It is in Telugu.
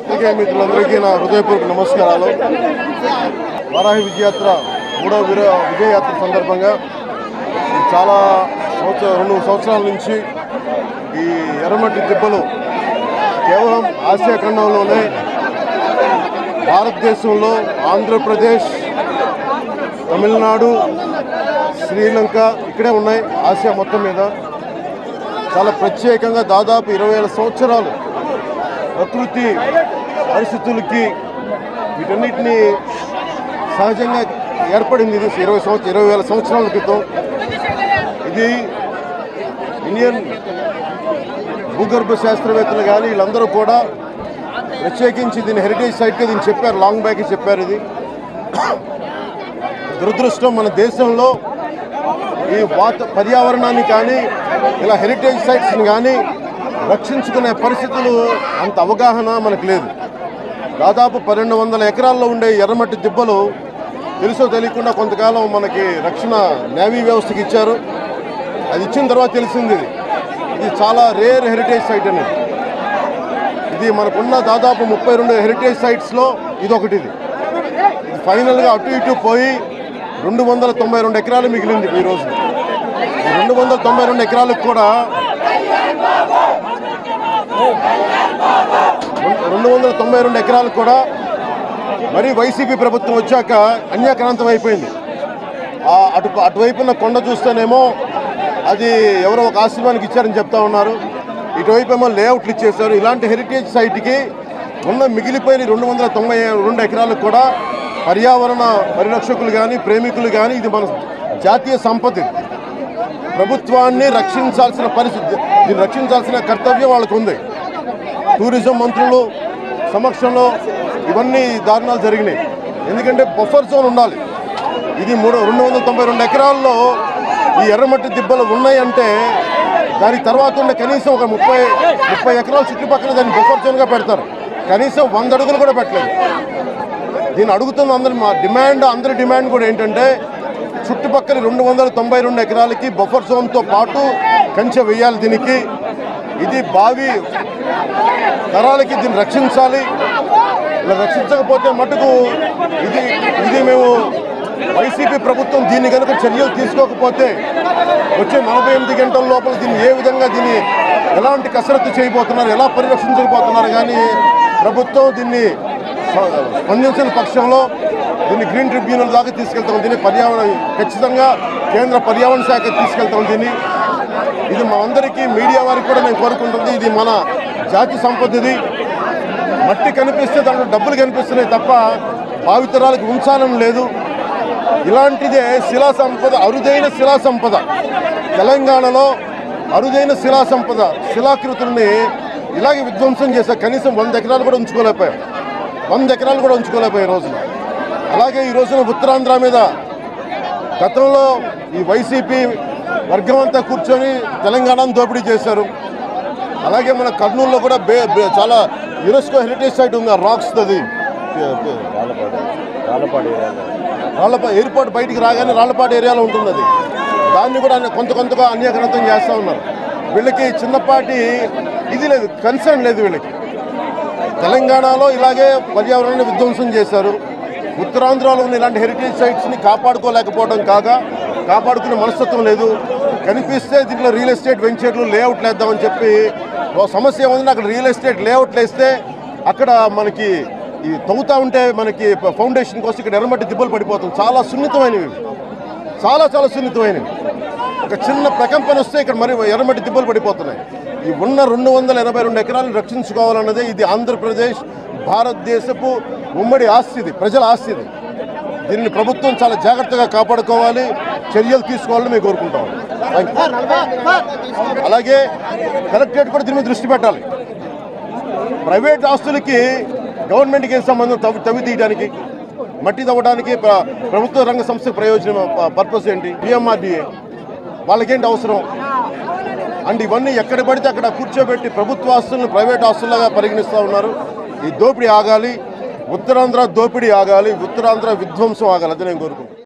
పత్రికా మిత్రులందరికీ నా హృదయపూర్వక నమస్కారాలు వారాహి విజయయాత్ర మూడవ విర విజయయాత్ర సందర్భంగా ఇది చాలా సంవత్సర రెండు సంవత్సరాల నుంచి ఈ ఎర్రమట్టి దిబ్బలు కేవలం ఆసియా ఖండంలోనే భారతదేశంలో ఆంధ్రప్రదేశ్ తమిళనాడు శ్రీలంక ఇక్కడే ఉన్నాయి ఆసియా మొత్తం మీద చాలా ప్రత్యేకంగా దాదాపు ఇరవై వేల సంవత్సరాలు ప్రకృతి పరిస్థితులకి వీటన్నిటిని సహజంగా ఏర్పడింది ఇది ఇరవై సంవత్సరం ఇరవై వేల సంవత్సరాల క్రితం ఇది ఇండియన్ భూగర్భ శాస్త్రవేత్తలు కానీ వీళ్ళందరూ కూడా ప్రత్యేకించి దీన్ని హెరిటేజ్ సైట్గా దీన్ని చెప్పారు లాంగ్ బ్యాక్ చెప్పారు ఇది దురదృష్టం మన దేశంలో ఈ వాత పర్యావరణాన్ని కానీ ఇలా హెరిటేజ్ సైట్స్ని కానీ రక్షించుకునే పరిస్థితులు అంత అవగాహన మనకు లేదు దాదాపు పన్నెండు వందల ఎకరాల్లో ఉండే ఎర్రమట్టి దిబ్బలు తెలుసో తెలియకుండా కొంతకాలం మనకి రక్షణ నేవీ వ్యవస్థకి ఇచ్చారు అది ఇచ్చిన తర్వాత తెలిసింది ఇది ఇది చాలా రేర్ హెరిటేజ్ సైట్ అనేది ఇది మనకున్న దాదాపు ముప్పై రెండు హెరిటేజ్ సైట్స్లో ఇది ఒకటి ఇది ఇది ఫైనల్గా అటు ఇటు పోయి రెండు వందల తొంభై రెండు ఎకరాలు మిగిలింది ఈ రోజు ఈ రెండు వందల తొంభై రెండు ఎకరాలకు కూడా రెండు- రెండు వందల తొంభై రెండు ఎకరాలకు కూడా మరి వైసీపీ ప్రభుత్వం వచ్చాక అన్యాక్రాంతం అయిపోయింది ఆ అటు అటువైపున్న కొండ చూస్తేనేమో అది ఎవరో ఒక ఆశ్రమానికి ఇచ్చారని చెప్తా ఉన్నారు ఇటువైపు ఏమో లేఅవుట్లు ఇచ్చేశారు ఇలాంటి హెరిటేజ్ సైట్కి ఉన్న మిగిలిపోయిన రెండు వందల తొంభై రెండు ఎకరాలకు కూడా పర్యావరణ పరిరక్షకులు కానీ ప్రేమికులు కానీ ఇది మన జాతీయ సంపద ఇది. ప్రభుత్వాన్ని రక్షించాల్సిన పరిస్థితి దీన్ని రక్షించాల్సిన కర్తవ్యం వాళ్ళకు ఉంది టూరిజం మంత్రులు సమక్షంలో ఇవన్నీ దారుణాలు జరిగినాయి ఎందుకంటే బఫర్ జోన్ ఉండాలి ఇది మూడు రెండు వందల తొంభై రెండు ఎకరాల్లో ఈ ఎర్రమట్టి దిబ్బలు ఉన్నాయంటే దాని తర్వాత ఉండే కనీసం ఒక ముప్పై ముప్పై ఎకరాల చుట్టుపక్కల దాన్ని బఫర్ జోన్గా పెడతారు కనీసం వంద అడుగులు కూడా పెట్టలేదు దీన్ని అడుగుతున్న అందరి మా డిమాండ్ అందరి డిమాండ్ కూడా ఏంటంటే చుట్టుపక్కల రెండు వందల తొంభై రెండు ఎకరాలకి బఫర్ జోన్తో పాటు కంచె వేయాలి దీనికి ఇది బావి తరాలకి దీన్ని రక్షించాలి ఇలా రక్షించకపోతే మటుకు ఇది ఇది మేము వైసీపీ ప్రభుత్వం దీన్ని కనుక చర్యలు తీసుకోకపోతే వచ్చే నలభై ఎనిమిది గంటల లోపల దీన్ని ఏ విధంగా దీన్ని ఎలాంటి కసరత్తు చేయబోతున్నారు ఎలా పరిరక్షించకపోతున్నారు కానీ ప్రభుత్వం దీన్ని స్ప- స్పందించిన పక్షంలో దీన్ని గ్రీన్ ట్రిబ్యునల్ దాకా తీసుకెళ్తాం దీన్ని పర్యావరణ ఖచ్చితంగా కేంద్ర పర్యావరణ శాఖ తీసుకెళ్తాం దీన్ని ఇది మా అందరికీ మీడియా వారికి కూడా నేను కోరుకుంటుంది ఇది మన జాతి సంపద ఇది మట్టి కనిపిస్తే దాంట్లో డబ్బులు కనిపిస్తున్నాయి తప్ప భావితరాలకు ఉంచాలని లేదు ఇలాంటిదే శిలా సంపద అరుదైన శిలా సంపద తెలంగాణలో అరుదైన శిలా సంపద శిలాకృతుల్ని ఇలాగే విధ్వంసం చేశారు కనీసం వంద ఎకరాలు కూడా ఉంచుకోలేకపోయాం వంద ఎకరాలు కూడా ఉంచుకోలేకపోయాయి ఈ రోజున అలాగే ఈ రోజున ఉత్తరాంధ్ర మీద గతంలో ఈ వైసీపీ వర్గం అంతా కూర్చొని తెలంగాణను దోపిడీ చేశారు అలాగే మన కర్నూలులో కూడా బే బే- చాలా యునెస్కో హెరిటేజ్ సైట్ ఉంది ఆ రాక్స్ అది రాళ్లపాడు ఎయిర్పోర్ట్ బయటికి రాగానే రాళ్లపాడు ఏరియాలో ఉంటుంది అది దాన్ని కూడా అన్ని- కొంత కొంతగా అన్యగ్రంథం చేస్తూ ఉన్నారు వీళ్ళకి చిన్నపాటి ఇది లేదు కన్సర్న్ లేదు వీళ్ళకి తెలంగాణలో ఇలాగే పర్యావరణాన్ని విధ్వంసం చేశారు ఉత్తరాంధ్రలో ఉన్న ఇలాంటి హెరిటేజ్ సైట్స్ని కాపాడుకోలేకపోవడం కాగా కాపాడుకునే మనస్తత్వం లేదు కనిపిస్తే దీంట్లో రియల్ ఎస్టేట్ వెంచర్లు లేఅవుట్లు వేద్దామని చెప్పి ఓ సమస్య ఏముంది అక్కడ రియల్ ఎస్టేట్ లేఅవుట్లు వేస్తే అక్కడ మనకి ఈ తవ్వుతా ఉంటే మనకి ఫౌండేషన్ కోసం ఇక్కడ ఎర్రమట్టి దిబ్బలు పడిపోతుంది చాలా సున్నితమైనవి ఇవి. చాలా చాలా సున్నితమైనవి ఒక చిన్న ప్రకంపన వస్తే ఇక్కడ మరి ఎర్రమట్టి దిబ్బలు పడిపోతున్నాయి ఈ ఉన్న రెండు వందల ఎనభై రెండు ఎకరాలను రక్షించుకోవాలన్నదే ఇది ఆంధ్రప్రదేశ్ భారతదేశపు ఉమ్మడి ఆస్తి ఇది ప్రజల ఆస్తి ఇది దీనిని ప్రభుత్వం చాలా జాగ్రత్తగా కాపాడుకోవాలి చర్యలు తీసుకోవాలని మేము కోరుకుంటాం థ్యాంక్ యూ. అలాగే కలెక్టరేట్ కూడా దీని మీద దృష్టి పెట్టాలి ప్రైవేట్ ఆస్తులకి గవర్నమెంట్కి ఏం సంబంధం తవ్వి తవ్వి తీయడానికి మట్టి తవ్వడానికి ప్ర- ప్రభుత్వ రంగ సంస్థ ప్రయోజనం ప- పర్పస్ ఏంటి పిఎంఆర్డిఏ వాళ్ళకేంటి అవసరం అండ్ ఇవన్నీ ఎక్కడ పడితే అక్కడ కూర్చోబెట్టి ప్రభుత్వ ఆస్తులను ప్రైవేట్ ఆస్తులుగా పరిగణిస్తూ ఉన్నారు ఈ దోపిడీ ఆగాలి ఉత్తరాంధ్ర దోపిడీ ఆగాలి ఉత్తరాంధ్ర విధ్వంసం ఆగాలి అది నేను కోరుకుంటున్నాను